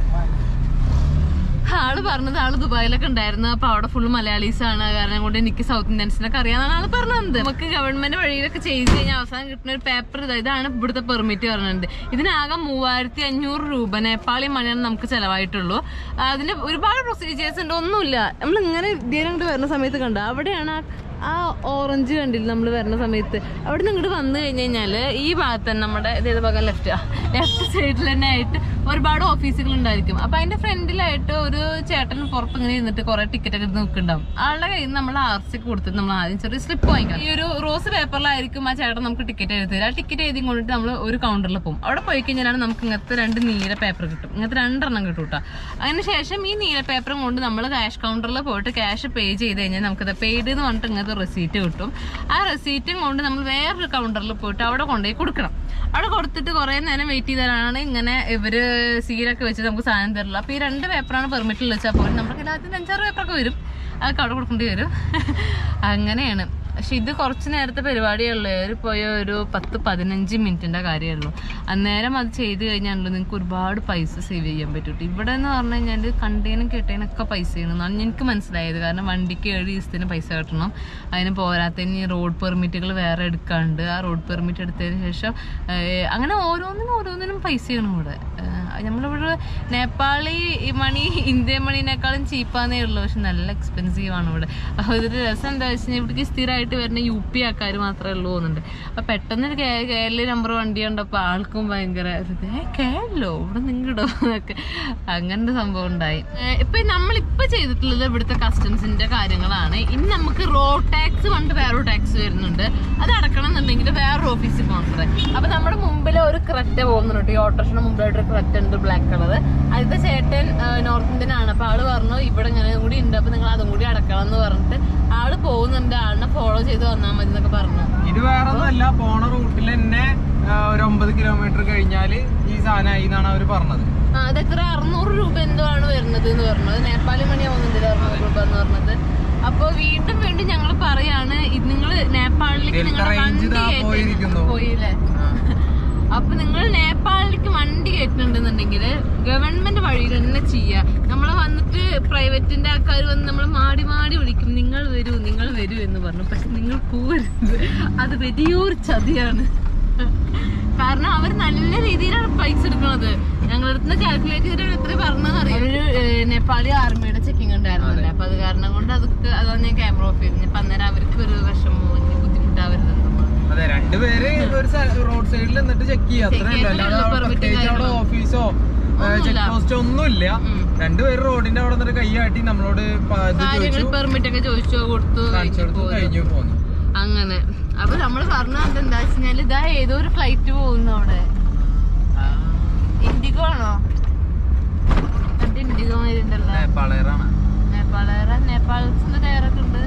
ആള് പറഞ്ഞത് ആള് ദുബായിലൊക്കെ ഉണ്ടായിരുന്നു അപ്പൊ അവിടെ full Malayalees ആണ് കാരണം കൊണ്ട് എനിക്ക് സൗത്ത് ഇന്ത്യൻസിനൊക്കെ അറിയാന്നാണ് ആള് പറഞ്ഞത് നമുക്ക് ഗവൺമെന്റ് വഴിയിലൊക്കെ ചെയ്ത് കഴിഞ്ഞാൽ അവസാനം കിട്ടുന്ന ഒരു പേപ്പർ ഇതാണ് ഇവിടുത്തെ പെർമിറ്റ് പറഞ്ഞിട്ടുണ്ട് ഇതിനാകെ മൂവായിരത്തി അഞ്ഞൂറ് രൂപ നേപ്പാളി മണിയാണ് നമുക്ക് ചെലവായിട്ടുള്ളൂ അതിന് ഒരുപാട് പ്രൊസീജിയേഴ്സ് ഉണ്ട് ഒന്നുമില്ല നമ്മൾ ഇങ്ങനെ ഇന്ത്യയിൽ അങ്ങോട്ട് വരുന്ന സമയത്ത് കണ്ടു അവിടെയാണ് ആ ആ ഓറഞ്ച് കണ്ടില്ല നമ്മൾ വരുന്ന സമയത്ത് അവിടെ നിന്ന് ഇങ്ങോട്ട് വന്നു കഴിഞ്ഞ് കഴിഞ്ഞാല് ഈ ഭാഗത്ത് തന്നെ നമ്മുടെ ഇതേത് ഭാഗം ലെഫ്റ്റ് ലെഫ്റ്റ് സൈഡിൽ തന്നെ ആയിട്ട് ഒരുപാട് ഓഫീസുകൾ ഉണ്ടായിരിക്കും അപ്പൊ അതിന്റെ ഫ്രണ്ടിലായിട്ട് ഒരു ചേട്ടൻ പുറത്ത് ഇങ്ങനെ ഇരുന്നിട്ട് കുറെ ടിക്കറ്റ് ഒക്കെ നിൽക്കുന്നുണ്ടാവും ആളുടെ കയ്യിൽ നിന്ന് നമ്മൾ ആർ സി കൊടുത്തിട്ട് നമ്മൾ ആദ്യം ചെറിയ സ്ലിപ്പ് വാങ്ങിക്കണം ഈ ഒരു റോസ് പേപ്പറിലായിരിക്കും ആ ചേട്ടൻ നമുക്ക് ടിക്കറ്റ് എഴുതി തരും ആ ടിക്കറ്റ് എഴുതി കൊണ്ടിട്ട് നമ്മൾ ഒരു കൗണ്ടറിൽ പോകും അവിടെ പോയി കഴിഞ്ഞാലാണ് നമുക്ക് ഇങ്ങനത്തെ രണ്ട് നീല പേപ്പർ കിട്ടും ഇങ്ങനത്തെ രണ്ടെണ്ണം കിട്ടും കേട്ടോ അതിന് ശേഷം ഈ നീല പേപ്പറും കൊണ്ട് നമ്മൾ ക്യാഷ് കൗണ്ടറിൽ പോയിട്ട് ക്യാഷ് പേ ചെയ്ത് കഴിഞ്ഞാൽ നമുക്കത് പെയ്ഡ് എന്ന് പറഞ്ഞിട്ട് ഇങ്ങനത്തെ റെസീറ്റ് കിട്ടും ആ റെസീറ്റും കൊണ്ട് നമ്മൾ വേറൊരു കൗണ്ടറിൽ പോയിട്ട് അവിടെ കൊണ്ടുപോയി കൊടുക്കണം അവിടെ കൊടുത്തിട്ട് കുറെ നേരം വെയിറ്റ് ചെയ്താലാണ് ഇങ്ങനെ ഇവര് സീലൊക്കെ വെച്ച് നമുക്ക് സാധനം തരില്ല അപ്പൊ ഈ രണ്ട് പേപ്പറാണ് പെർമിറ്റിൽ വെച്ചാൽ പോലും നമ്മുടെ കയ്യിൽ അഞ്ചാറ് പേപ്പറൊക്കെ വരും അതൊക്കെ അവിടെ കൊടുക്കേണ്ടി വരും അങ്ങനെയാണ് പക്ഷെ ഇത് കുറച്ച് നേരത്തെ പരിപാടിയുള്ളൂ ഒരു പോയ ഒരു പത്ത് പതിനഞ്ച് മിനിറ്റിന്റെ കാര്യമുള്ളൂ അന്നേരം അത് ചെയ്ത് കഴിഞ്ഞാണല്ലോ നിങ്ങൾക്ക് ഒരുപാട് പൈസ സേവ് ചെയ്യാൻ പറ്റും ഇവിടെ എന്ന് പറഞ്ഞു കഴിഞ്ഞാൽ കണ്ടേനും കേട്ടേനൊക്കെ പൈസ ചെയ്യണമെന്നാണ് എനിക്ക് മനസ്സിലായത് കാരണം വണ്ടിക്ക് ഏഴ് ദിവസത്തിന് പൈസ കെട്ടണം അതിന് പോരാത്തതിന് റോഡ് പെർമിറ്റുകൾ വേറെ എടുക്കാണ്ട് ആ റോഡ് പെർമിറ്റ് എടുത്തതിന് ശേഷം ഏഹ്, അങ്ങനെ ഓരോന്നിനും ഓരോന്നിനും പൈസ ചെയ്യണം ഇവിടെ ഏഹ്, നമ്മളിവിടെ നേപ്പാളി ഈ മണി ഇന്ത്യൻ മണീനേക്കാളും ചീപ്പാന്നേ ഉള്ളൂ പക്ഷെ നല്ല എക്സ്പെൻസീവ് ആണ് ഇവിടെ അപ്പൊ ഇതൊരു രസം എന്താ വെച്ച് കഴിഞ്ഞാൽ ഇവിടേക്ക് സ്ഥിരമായിട്ട് വരുന്ന യു പി ആൾക്കാർ മാത്രമേ ഉള്ളൂ തോന്നുന്നുണ്ട് അപ്പൊ പെട്ടെന്ന് ഒരു കേരള നമ്പർ വണ്ടി കണ്ടപ്പോ ആൾക്കും ഭയങ്കര ഒരു ഇത്, ഏ കേരളോ ഇവിടെ നിങ്ങടോ എന്നൊക്കെ അങ്ങനത്തെ സംഭവം ഉണ്ടായി ഏഹ് ഇപ്പൊ നമ്മളിപ്പോ ചെയ്തിട്ടുള്ളത് ഇവിടുത്തെ കസ്റ്റംസിന്റെ കാര്യങ്ങളാണ് ഇനി നമുക്ക് റോഡ് ടാക്സ് കൊണ്ട് വേറൊരു ടാക്സ് വരുന്നുണ്ട് അത് അടക്കണം എന്നുണ്ടെങ്കിൽ വേറൊരു ഓഫീസിൽ പോകണ്ടത് അപ്പൊ നമ്മുടെ മുമ്പിൽ ഒരു ക്രെറ്റ പോകുന്നുണ്ട് ഈ ഓട്ടോറിന് മുമ്പിലായിട്ട് ഒരു ക്രെറ്റ ഉണ്ട് ബ്ലാക്ക് കളർ അതിന്റെ ചേട്ടൻ നോർത്ത് ഇന്ത്യൻ ആണ് അപ്പൊ ആള് പറഞ്ഞു ഇവിടെ ഇങ്ങനെ കൂടി ഉണ്ട് അപ്പൊ നിങ്ങൾ അതും കൂടി അടക്കണം എന്ന് പറഞ്ഞിട്ട് ആള് പോകുന്നുണ്ട് ആളിനെ ഫോളോ ചെയ്ത് വന്നാൽ മതി എന്നൊക്കെ പറഞ്ഞു ഇത് വേറെ ഒന്നുമല്ല പോണ റൂട്ടിൽ തന്നെ ആ, ഒരു ഒമ്പത് കിലോമീറ്റർ കഴിഞ്ഞാല് ഈ സാധനമായി എന്നാണ് അവര് പറഞ്ഞത് ആ, അതെത്ര അറുന്നൂറ് രൂപ എന്തോ ആണ് വരുന്നത് എന്ന് പറഞ്ഞത് നേപ്പാളി മണിയാവുന്നുണ്ട് അറുന്നൂറ് രൂപ എന്ന് പറഞ്ഞത് അപ്പൊ വീണ്ടും വീണ്ടും ഞങ്ങൾ പറയാണ് നിങ്ങൾ നേപ്പാളിലേക്ക് ഇതിലത്തെ നിങ്ങളുടെ range വണ്ടി ഇതാ കയറ്റി- പോയിരിക്കുന്നു. പോയില്ലേ അപ്പൊ നിങ്ങൾ നേപ്പാളിലേക്ക് വണ്ടി കയറ്റുന്നുണ്ടെന്നുണ്ടെങ്കിൽ ഗവൺമെന്റ് വഴിയിൽ തന്നെ ചെയ്യാ നമ്മളെ വന്നിട്ട് പ്രൈവറ്റിന്റെ ആൾക്കാർ വന്ന് നമ്മൾ മാടി മാടി വിളിക്കും നിങ്ങൾ വരൂ നിങ്ങൾ വരൂ എന്ന് പറഞ്ഞു പക്ഷെ നിങ്ങൾ പോരുത് അത് വലിയൊരു ചതിയാണ് കാരണം അവർ നല്ല രീതിയിലാണ് പൈസ എടുക്കുന്നത് ഞങ്ങളുടെ അടുത്ത് കാൽക്കുലേറ്റ് ചെയ്തിട്ട് എത്ര പറഞ്ഞതെന്ന് അറിയാം ഒരു ഏഹ്, നേപ്പാളി ആർമിയുടെ ചെക്കിംഗ് ഉണ്ടായിരുന്നല്ലേ അപ്പൊ അത് കാരണം കൊണ്ട് അതൊക്കെ അതാണ് ഞാൻ ക്യാമറ ഓഫ് ചെയ്തത് അപ്പൊ അന്നേരം അവർക്ക് ഒരു വിഷമോ ഇനി ബുദ്ധിമുട്ടാവരുതെന്ന് അതെ രണ്ടുപേര് ഒരു റോഡ് സൈഡിൽ എന്നിട്ട് ചെക്ക് ചെയ്യാം Check അത്രയല്ല ചെയ്യാൻ അല്ലാതെ permit പ്രത്യേകിച്ച് അവിടെ കാര്യങ്ങളോ? ഓഫീസോ ചെക്ക് ഒന്നുമില്ല. പോസ്റ്റോ ഒന്നുമില്ല ഉം. രണ്ടുപേര് റോഡിന്റെ അവിടെ നിന്നിട്ട് കൈയാട്ടി നമ്മളോട് പ- ഇത് കാര്യങ്ങൾ ചോദിച്ചു പെർമിറ്റ് ഒക്കെ ചോദിച്ചോ കൊടുത്തു കാണിച്ചു കൊടുത്തു പോരും. കഴിഞ്ഞു പോന്നു അങ്ങനെ അപ്പൊ നമ്മൾ പറഞ്ഞത് എന്താ വെച്ചാൽ ഇതാ ഏതോ ഒരു ഫ്ലൈറ്റ് പോകുന്നു അവിടെ ഇൻഡിഗോ ആണോ മറ്റേ ഇൻഡിഗോ മാതിരി ഉണ്ടല്ലോ നേപ്പാളേറാണ് നേപ്പാൾ എയർ നേപ്പാൾസിന്റെ കയറൊക്കെ ഉണ്ട്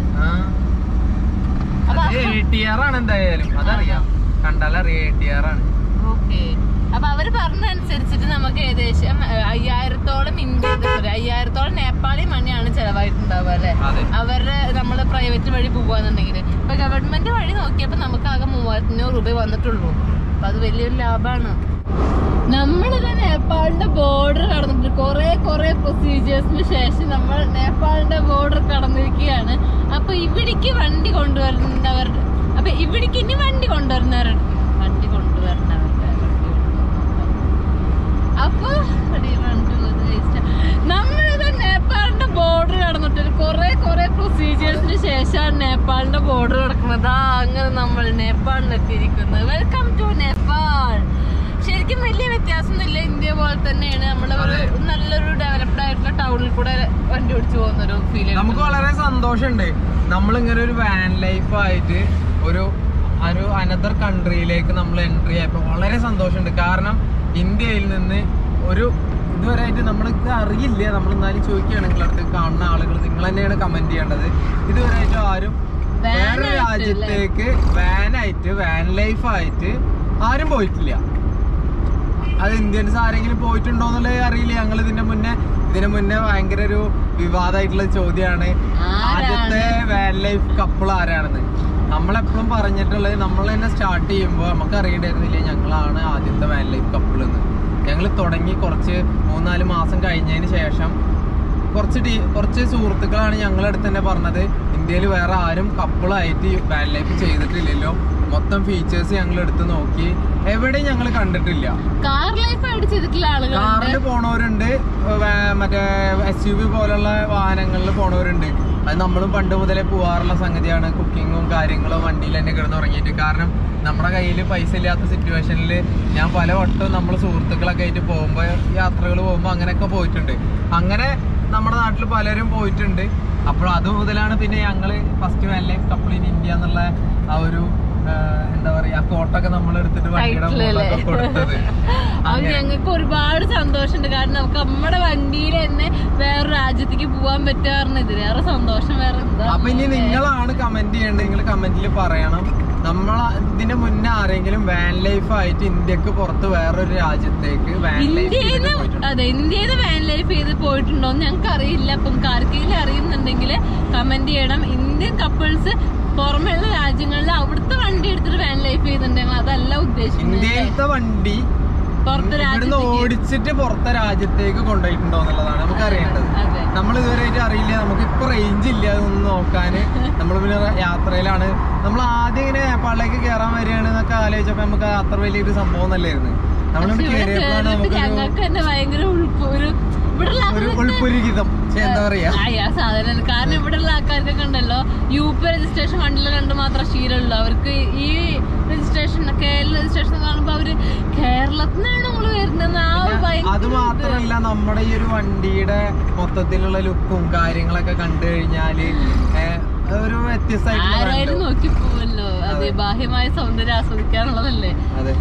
അപ്പൊ എ ടി ആർ ആണ് എന്തായാലും അതറിയാം കണ്ടാലറിയാം എ ടി ആർ ആണ് ഓക്കെ അപ്പൊ അവര് പറഞ്ഞതനുസരിച്ചിട്ട് നമുക്ക് ഏകദേശം ഏഹ്, അയ്യായിരത്തോളം ഇന്ത്യ sorry, അയ്യായിരത്തോളം നേപ്പാളി മണിയാണ് ചെലവായിട്ടുണ്ടാവുക അല്ലെ അതെ അവരുടെ നമ്മള് പ്രൈവറ്റ് വഴി പോവാന്നുണ്ടെങ്കിൽ ഇപ്പൊ ഗവൺമെന്റ് വഴി നോക്കിയപ്പോ നമുക്ക് ആകെ മൂവായിരത്തി അഞ്ഞൂറ് രൂപ വന്നിട്ടുള്ളൂ അപ്പൊ അത് വലിയൊരു ലാഭമാണ് നമ്മളിത് നേപ്പാളിന്റെ ബോർഡർ കടന്നിട്ട് കുറെ കുറെ പ്രൊസീജിയേഴ്സിന് ശേഷം നമ്മൾ നേപ്പാളിന്റെ ബോർഡർ കടന്നിരിക്കുകയാണ് അപ്പൊ ഇവിടേക്ക് വണ്ടി കൊണ്ടുവരുന്നവരുടെ അപ്പൊ ഇവിടേക്ക് ഇനി വണ്ടി കൊണ്ടുവരുന്നവരുടെ വണ്ടി കൊണ്ടുവരുന്നവരുടെ അപ്പൊ എടീ, വണ്ടി ഉള്ളത് waste ആ. നമ്മളിത് നേപ്പാളിന്റെ ബോർഡർ കടന്നിട്ട് കുറെ കുറെ പ്രൊസീജിയേഴ്സിന് ശേഷമാണ് നേപ്പാളിന്റെ ബോർഡർ കിടക്കുന്നത് ആ അങ്ങനെ നമ്മൾ നേപ്പാളിൽ എത്തിയിരിക്കുന്നത് വെൽക്കം ടു നേപ്പാൾ ശരിക്കും വലിയ വ്യത്യാസമൊന്നുമില്ല ഇന്ത്യ പോലെ തന്നെയാണ് നമ്മളെ ഒരു നല്ലൊരു ഡെവലപ്ഡ് ആയിട്ടുള്ള ടൗണിൽ കൂടെ വണ്ടി ഓടിച്ചു പോകുന്ന ഒരു ഫീൽ നമുക്ക് വളരെ സന്തോഷമുണ്ട് നമ്മൾ ഇങ്ങനെ ഒരു വാൻ ലൈഫ് ആയിട്ട് ഒരു ഒരു അനദർ കൺട്രിയിലേക്ക് നമ്മൾ എൻട്രി ആയപ്പോൾ വളരെ സന്തോഷമുണ്ട് കാരണം ഇന്ത്യയിൽ നിന്ന് ഒരു ഇതുവരെയായിട്ട് നമ്മൾക്ക് അറിയില്ല നമ്മൾ എന്നാലും ചോദിക്കുകയാണ് നിങ്ങളടുത്ത് കാണുന്ന ആളുകൾ നിങ്ങൾ തന്നെയാണ് കമന്റ് ചെയ്യേണ്ടത് ഇതുവരെയായിട്ടും ആരും വേറെ ആയിട്ട് രാജ്യത്തേക്ക് വാനായിട്ട് വാൻ ലൈഫ് ആയിട്ട് ആരും പോയിട്ടില്ല അത് ഇന്ത്യൻസ് ആരെങ്കിലും പോയിട്ടുണ്ടോ എന്നുള്ളത് അറിയില്ല ഞങ്ങൾ ഇതിന്റെ മുന്നേ ഇതിന് മുന്നേ ഭയങ്കര ഒരു വിവാദമായിട്ടുള്ള ചോദ്യമാണ് ആദ്യത്തെ വാൻ ലൈഫ് കപ്പിൾ ആരാണെന്ന് നമ്മളെപ്പോഴും പറഞ്ഞിട്ടുള്ളത് നമ്മൾ തന്നെ സ്റ്റാർട്ട് ചെയ്യുമ്പോൾ നമുക്ക് അറിയണ്ടായിരുന്നില്ല ഞങ്ങളാണ് ആദ്യത്തെ വാൻ ലൈഫ് കപ്പിൾ എന്ന് ഞങ്ങൾ തുടങ്ങി കുറച്ച് മൂന്നാല് മാസം കഴിഞ്ഞതിന് ശേഷം കുറച്ച് ഡി കുറച്ച് സുഹൃത്തുക്കളാണ് ഞങ്ങളുടെ അടുത്ത് തന്നെ പറഞ്ഞത് ഇന്ത്യയിൽ വേറെ ആരും കപ്പിളായിട്ട് വാൻ ലൈഫ് ചെയ്തിട്ടില്ലല്ലോ മൊത്തം ഫീച്ചേഴ്സ് ഞങ്ങൾ എടുത്ത് നോക്കി എവിടെയും ഞങ്ങൾ കണ്ടിട്ടില്ല കാർ ലൈഫ് ആയിട്ട് ചെയ്തിട്ടുള്ള ആളുകളുണ്ട് കാറിൽ പോണവരുണ്ട് വേ- മറ്റേ എസ് യു വി പോലുള്ള വാഹനങ്ങളിൽ പോണവരുണ്ട് അത് നമ്മളും പണ്ട് മുതലേ പോവാറുള്ള സംഗതിയാണ് കുക്കിങ്ങും കാര്യങ്ങളും വണ്ടിയിൽ തന്നെ കിടന്ന് ഉറങ്ങിയിട്ട് കാരണം നമ്മുടെ കയ്യിൽ പൈസ ഇല്ലാത്ത സിറ്റുവേഷനിൽ ഞാൻ പല വട്ടവും നമ്മൾ സുഹൃത്തുക്കളൊക്കെ ആയിട്ട് പോകുമ്പോൾ യാത്രകൾ പോകുമ്പോൾ അങ്ങനെയൊക്കെ പോയിട്ടുണ്ട് അങ്ങനെ നമ്മുടെ നാട്ടിൽ പലരും പോയിട്ടുണ്ട് അപ്പോൾ അത് മുതലാണ് പിന്നെ ഞങ്ങൾ first van life couple in India എന്നുള്ള ആ ഒരു ആ, എന്താ പറയാ കോട്ടൊക്കെ നമ്മൾ എടുത്തിട്ട് വണ്ടിയുടെ Title അല്ലേ? മുകളിലൊക്കെ കൊടുത്തത് അത് അങ്ങനെ. ഞങ്ങൾക്ക് ഒരുപാട് സന്തോഷമുണ്ട് കാരണം നമുക്ക് നമ്മുടെ വണ്ടിയിൽ തന്നെ വേറെ രാജ്യത്തേക്ക് പോവാൻ പറ്റുക ഇതിലേറെ സന്തോഷം വേറെ എന്താ അപ്പൊ ഇനി നിങ്ങളാണ് കമന്റ് ചെയ്യേണ്ടത് നിങ്ങൾ കമന്റിൽ പറയണം നമ്മൾ ഇതിന് മുന്നേ ആരെങ്കിലും വാൻ ലൈഫ് ആയിട്ട് ഇന്ത്യക്ക് പുറത്ത് വേറൊരു രാജ്യത്തേക്ക് വാൻ ലൈഫ് ഇന്ത്യയിൽ ചെയ്തിട്ട് പോയിട്ടുണ്ട് അതെ ഇന്ത്യയിൽ വാൻ ലൈഫ് ചെയ്ത് പോയിട്ടുണ്ടോ എന്ന് ഞങ്ങൾക്ക് അറിയില്ല അപ്പം ആർക്കെങ്കിലും അറിയുന്നുണ്ടെങ്കിൽ കമന്റ് ചെയ്യണം ഇന്ത്യൻ കപ്പിൾസ് പുറമെയുള്ള രാജ്യങ്ങളിൽ അവിടുത്തെ വണ്ടി എടുത്തിട്ട് വാൻ ലൈഫ് ചെയ്യുന്നുണ്ടെങ്കിൽ അതല്ല ഉദ്ദേശിക്കുന്നത് ഇന്ത്യയിലത്തെ വണ്ടി പുറത്തെ ഇവിടുന്ന് രാജ്യത്തേക്ക് ഓടിച്ചിട്ട് പുറത്തെ രാജ്യത്തേക്ക് കൊണ്ടുപോയിട്ടുണ്ടോ എന്നുള്ളതാണ് നമുക്ക് അറിയേണ്ടത് അതെ നമ്മൾ ഇതുവരെയായിട്ട് അറിയില്ല നമുക്ക് ഇപ്പൊ റേഞ്ച് ഇല്ല അതൊന്നും നോക്കാന് നമ്മൾ പിന്നെ യാത്രയിലാണ് നമ്മൾ ആദ്യം ഇങ്ങനെ നേപ്പാളിലേക്ക് കയറാൻ വരികയാണ് എന്നൊക്കെ ആലോചിച്ചപ്പോ നമുക്ക് അത്ര വലിയൊരു സംഭവം ഒന്നല്ലായിരുന്നു നമ്മളിവിടെ പക്ഷെ ഇവിടെ കയറിയപ്പോഴാണ് കേറിയിട്ട് നമുക്കൊരു ഞങ്ങൾക്ക് തന്നെ ഭയങ്കര ഉൾപ്പ് ഒരു ഇവിടെയുള്ള ഒരു ആൾക്കാർക്ക് ഉൾപ്പുരുഹിതം പക്ഷെ എന്താ പറയാ ആ, ആ സാധനം കാരണം ഇവിടെയുള്ള ആൾക്കാർക്കൊക്കെ ഉണ്ടല്ലോ യു പി രജിസ്ട്രേഷൻ വണ്ടിയിൽ കണ്ട് മാത്രം ശീലമുള്ളൂ അവർക്ക് ഈ രജിസ്ട്രേഷൻ കേരള രജിസ്ട്രേഷൻ കാണുമ്പോ അവര് കേരളത്തിൽ നിന്നാണ് നമ്മൾ വരുന്നത് ആ ഒരു അത് ഭയങ്കര ഇത്. മാത്രമല്ല നമ്മുടെ ഈ ഒരു വണ്ടിയുടെ മൊത്തത്തിലുള്ള ലുക്കും കാര്യങ്ങളൊക്കെ കണ്ടു കഴിഞ്ഞാല് ഏഹ്, ഒരു വ്യത്യസ്തമായിട്ടുള്ള ആരായാലും brand. നോക്കി പോവല്ലോ അതെ ബാഹ്യമായ സൗന്ദര്യം ആസ്വദിക്കാനുള്ളതല്ലേ അതെ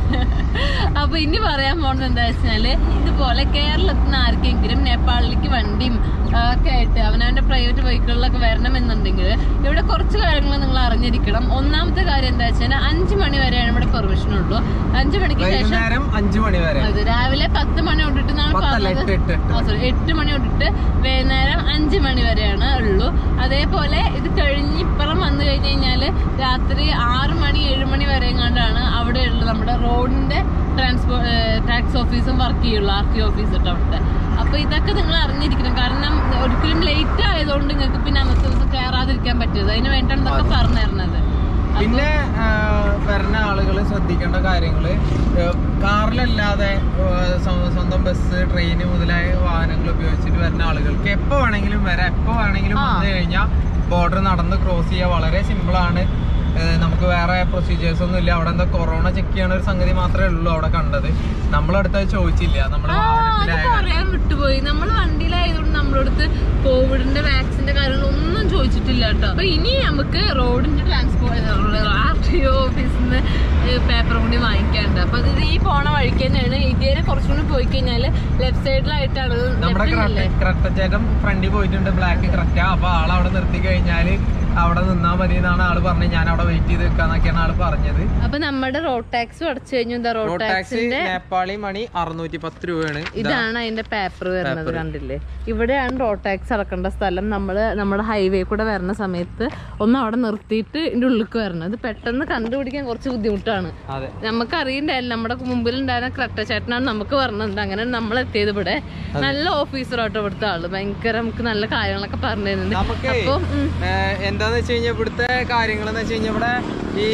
അപ്പൊ ഇനി പറയാൻ പോകുന്നത് എന്താ വെച്ചാല് ഇതുപോലെ കേരളത്തിൽ നിന്ന് ആർക്കെങ്കിലും നേപ്പാളിലേക്ക് വണ്ടിയും ആ, ഒക്കെ ആയിട്ട് അവനവന്റെ പ്രൈവറ്റ് വെഹിക്കിളിലൊക്കെ വരണം എന്നുണ്ടെങ്കിൽ ഇവിടെ കുറച്ച് കാര്യങ്ങൾ നിങ്ങൾ അറിഞ്ഞിരിക്കണം ഒന്നാമത്തെ കാര്യം എന്താ വെച്ചാൽ അഞ്ചു മണി വരെയാണ് ഇവിടെ പെർമിഷൻ ഉള്ളൂ അഞ്ചു മണിക്ക് ശേഷം വൈകുന്നേരം അഞ്ചു മണി വരെ അത് രാവിലെ പത്ത് മണി തൊട്ടിട്ട് എന്നാണ് പത്തല്ല, പറഞ്ഞത് എട്ട്, എട്ട്, എട്ട്. ആ, sorry, എട്ട് മണി തൊട്ടിട്ട് വൈകുന്നേരം അഞ്ച് മണി വരെയാണ് ഉള്ളൂ അതേപോലെ ഇത് കഴിഞ്ഞ് ഇപ്പുറം വന്നു കഴിഞ്ഞ് കഴിഞ്ഞാല് രാത്രി ആറ് മണി ഏഴ് മണി വരെ എങ്ങാണ്ടാണ് അവിടെ ഉള്ള നമ്മുടെ റോഡിന്റെ ട്രാൻസ്പോർട്ട് ടാക്സ് ഓഫീസും വർക്ക് ചെയ്യുള്ളൂ ആർ ടി ഓഫീസ് കേട്ടോ അവിടുത്തെ അപ്പൊ ഇതൊക്കെ നിങ്ങൾ അറിഞ്ഞിരിക്കണം കാരണം ഒരിക്കലും ലേറ്റ് ആയതുകൊണ്ട് നിങ്ങൾക്ക് പിന്നെ അന്നത്തെ ദിവസം കയറാതിരിക്കാൻ പറ്റരുത് അതിന് വേണ്ടിയാണ് ഇതൊക്കെ പറഞ്ഞു തരുന്നത് പിന്നെ ആഹ്, വരുന്ന ആളുകൾ ശ്രദ്ധിക്കേണ്ട കാര്യങ്ങള് ഏഹ്, കാറിലല്ലാതെ ഏഹ്, സ്വ- സ്വന്തം ബസ് ട്രെയിൻ മുതലായ വാഹനങ്ങൾ ഉപയോഗിച്ചിട്ട് വരുന്ന ആളുകൾക്ക് എപ്പോ വേണമെങ്കിലും വരാം എപ്പോ വേണമെങ്കിലും ആ. വന്നു കഴിഞ്ഞാൽ ബോർഡർ നടന്ന് ക്രോസ് ചെയ്യാൻ വളരെ സിമ്പിൾ ആണ് ഏഹ്, നമുക്ക് വേറെ പ്രൊസീജിയേഴ്സ് ഒന്നും ഇല്ല അവിടെ എന്താ കൊറോണ ചെക്ക് ചെയ്യണ ഒരു സംഗതി മാത്രമേ ഉള്ളൂ അവിടെ കണ്ടത് നമ്മളടുത്ത് അത് ചോദിച്ചില്ല നമ്മൾ ആ, അത് വാഹനത്തിലായ പറയാൻ വിട്ടുപോയി നമ്മൾ വണ്ടിയിലായതുകൊണ്ട് നമ്മളടുത്ത് കോവിഡിന്റെ വാക്സിന്റെ കാര്യങ്ങളൊന്നും ചോദിച്ചിട്ടില്ല കേട്ടോ അപ്പൊ ഇനി നമുക്ക് റോഡിന്റെ ട്രാൻസ്പോർട്ട് ആർ ടി ഒ ഓഫീസിൽ നിന്ന് പേപ്പർ കൂടി വാങ്ങിക്കാണ്ട് അപ്പൊ ഇത് ഈ പോണ വഴിക്ക് തന്നെയാണ് ഇതേരെ കുറച്ചും കൂടി പോയി കഴിഞ്ഞാല് ലെഫ്റ്റ് സൈഡിലായിട്ടാണ് നമ്മുടെ ലെഫ്റ്റിലല്ലേ ക്രട്ടച്ചേട്ടൻ ഫ്രണ്ടിൽ പോയിട്ടുണ്ട് ബ്ലാക്ക് ക്രറ്റ അപ്പൊ ആൾ അവിടെ നിർത്തി കഴിഞ്ഞാല് അവിടെ നിന്നാ മതി എന്നാണ് ആള് പറഞ്ഞത് ഞാൻ അവിടെ വെയിറ്റ് ചെയ്ത് നിൽക്കാന്നൊക്കെയാണ് ആള് പറഞ്ഞത് അപ്പൊ നമ്മുടെ റോഡ് ടാക്സ് അടച്ചു കഴിഞ്ഞു എന്താ റോഡ് റോഡ് ടാക്സ് ടാക്സിന്റെ നേപ്പാളി മണി അറുന്നൂറ്റി പത്ത് രൂപയാണ് ഇതാ. ഇതാണ് അതിന്റെ പേപ്പർ വരുന്നത് കണ്ടില്ലേ ഇവിടെയാണ് റോഡ് ടാക്സ് അടക്കേണ്ട സ്ഥലം നമ്മള് നമ്മുടെ ഹൈവേ കൂടെ വരുന്ന സമയത്ത് ഒന്ന് അവിടെ നിർത്തിയിട്ട് ഇതിന്റെ ഉള്ളിലേക്ക് വരണം ഇത് പെട്ടെന്ന് കണ്ടുപിടിക്കാൻ കുറച്ച് ബുദ്ധിമുട്ടാണ് അതെ നമുക്ക് അറിയണ്ടായില്ല നമ്മുടെ മുമ്പിൽ ഉണ്ടായിരുന്ന ക്രട്ട ചേട്ടനാണ് നമുക്ക് പറഞ്ഞത് അങ്ങനെ നമ്മൾ എത്തിയത് ഇവിടെ നല്ല ഓഫീസറാട്ടോ ഇവിടുത്തെ ആള് ഭയങ്കര നമുക്ക് നല്ല കാര്യങ്ങളൊക്കെ പറഞ്ഞു തരുന്നുണ്ട് നമുക്ക് അപ്പൊ ഉം, എന്താന്ന് വെച്ച് കഴിഞ്ഞാൽ ഇവിടുത്തെ കാര്യങ്ങൾ എന്ന് വെച്ച് കഴിഞ്ഞാൽ ഇവിടെ ഈ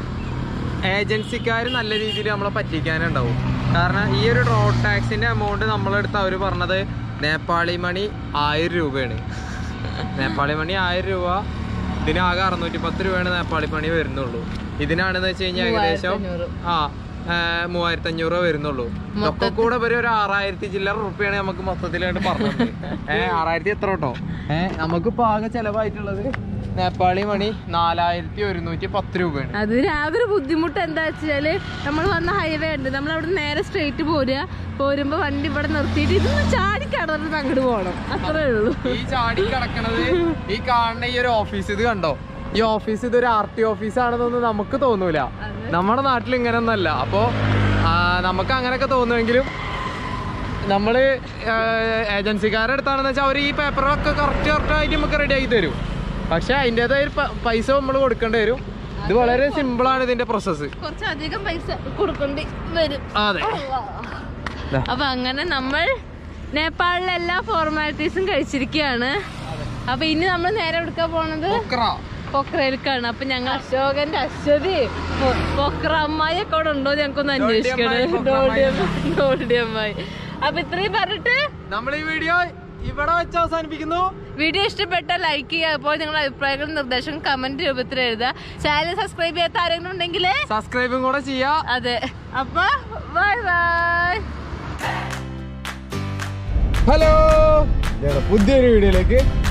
ഏജൻസിക്കാർ നല്ല രീതിയിൽ നമ്മളെ പറ്റിക്കാനുണ്ടാവും കാരണം ഈ ഒരു റോഡ് ടാക്സിന്റെ എമൗണ്ട് നമ്മളെടുത്ത് അവർ പറഞ്ഞത് നേപ്പാളി മണി ആയിരം രൂപയാണ് നേപ്പാളി മണി ആയിരം രൂപ ഇതിനാകെ അറുന്നൂറ്റി പത്ത് രൂപയാണ് നേപ്പാളി മണി വരുന്നുള്ളൂ ഇതിനാണെന്ന് വെച്ച് കഴിഞ്ഞാൽ ഏകദേശം അഞ്ഞൂറ്. ആ മൂവായിരത്തി അഞ്ഞൂറ് രൂപ വരുന്നുള്ളൂ ഒക്കെ കൂടെ ഇവര് ഒരു ആറായിരത്തി ചില്ലറ റുപ്യാണ് നമുക്ക് മൊത്തത്തിലായിട്ട് പറഞ്ഞത് ഏഹ് ആറായിരത്തി എത്ര കേട്ടോ ഏഹ് നമുക്കിപ്പോ ആകെ ചെലവായിട്ടുള്ളത് നേപ്പാളി മണി നാലായിരത്തി ഒരുന്നൂറ്റി പത്ത് രൂപയാണ് അത് ആകെ ഒരു ബുദ്ധിമുട്ട് എന്താ വെച്ചാല് നമ്മൾ വന്ന ഹൈവേ ഉണ്ട് നമ്മൾ അവിടെ നേരെ സ്ട്രെയിറ്റ് പോരുക പോരുമ്പോ വണ്ടി ഇവിടെ നിർത്തിയിട്ട് ഇതൊന്ന് ചാടി കടന്നിട്ട് അങ്ങോട്ട് പോകണം അത്രേ ഉള്ളൂ ഈ ചാടി കിടക്കണത് ഈ കാണുന്ന ഈ ഒരു ഓഫീസ് ഇത് കണ്ടോ ഈ ഓഫീസ് ഇതൊരു ആർ ടി ഓഫീസ് ആണെന്നൊന്നും നമുക്ക് തോന്നൂല നമ്മുടെ നാട്ടിൽ ഇങ്ങനെ ഒന്നല്ല അപ്പോ ആ, നമുക്ക് അങ്ങനെയൊക്കെ തോന്നുമെങ്കിലും നമ്മള് ഏജൻസിക്കാരുടെ അടുത്താണെന്ന് വെച്ചാൽ അവർ ഈ പേപ്പറൊക്കെ കറക്റ്റ് കറക്റ്റ് ആയിട്ട് നമുക്ക് റെഡി ആക്കി തരും പക്ഷെ അതിൻ്റെതായ ഒരു പ- പൈസ നമ്മൾ കൊടുക്കേണ്ടി വരും ഇത് വളരെ സിമ്പിൾ ആണ് ഇതിന്റെ പ്രോസസ്സ് കുറച്ചധികം പൈസ കൊടുക്കേണ്ടി വരും അതെ ദാ. അപ്പൊ അങ്ങനെ നമ്മൾ നേപ്പാളിലെ എല്ലാ ഫോർമാലിറ്റീസും കഴിച്ചിരിക്കുകയാണ് അപ്പൊ ഇനി നമ്മൾ നേരെ എടുക്കാൻ പോണത് പൊക്ര. പൊക്രയിലേക്കാണ് അപ്പൊ ഞങ്ങൾ അശോകന്റെ അശ്വതി പൊ- പൊക്ര അമ്മായി ഒക്കെ അവിടെ ഉണ്ടോ ഞങ്ങൾക്കൊന്ന് അന്വേഷിക്കണം ഡോൾഡി അമ്മായി, പൊക്ര അമ്മായി. ഡോൾഡി അമ്മായി അപ്പൊ ഇത്രയും പറഞ്ഞിട്ട് നമ്മൾ ഈ വീഡിയോ ഇവിടെ വെച്ച് അവസാനിപ്പിക്കുന്നു വീഡിയോ ഇഷ്ടപ്പെട്ടാൽ ലൈക്ക് ചെയ്യുക അപ്പോൾ നിങ്ങളുടെ അഭിപ്രായങ്ങളും നിർദ്ദേശങ്ങളും കമന്റ് രൂപത്തിൽ എഴുതുക ചാനൽ സബ്സ്ക്രൈബ് ചെയ്യാത്ത ആരെങ്കിലും ഉണ്ടെങ്കിൽ സബ്സ്ക്രൈബും കൂടെ ചെയ്യാ അതെ അപ്പൊ ബൈ ബൈ ഹലോ പുതിയൊരു വീഡിയോയിലേക്ക്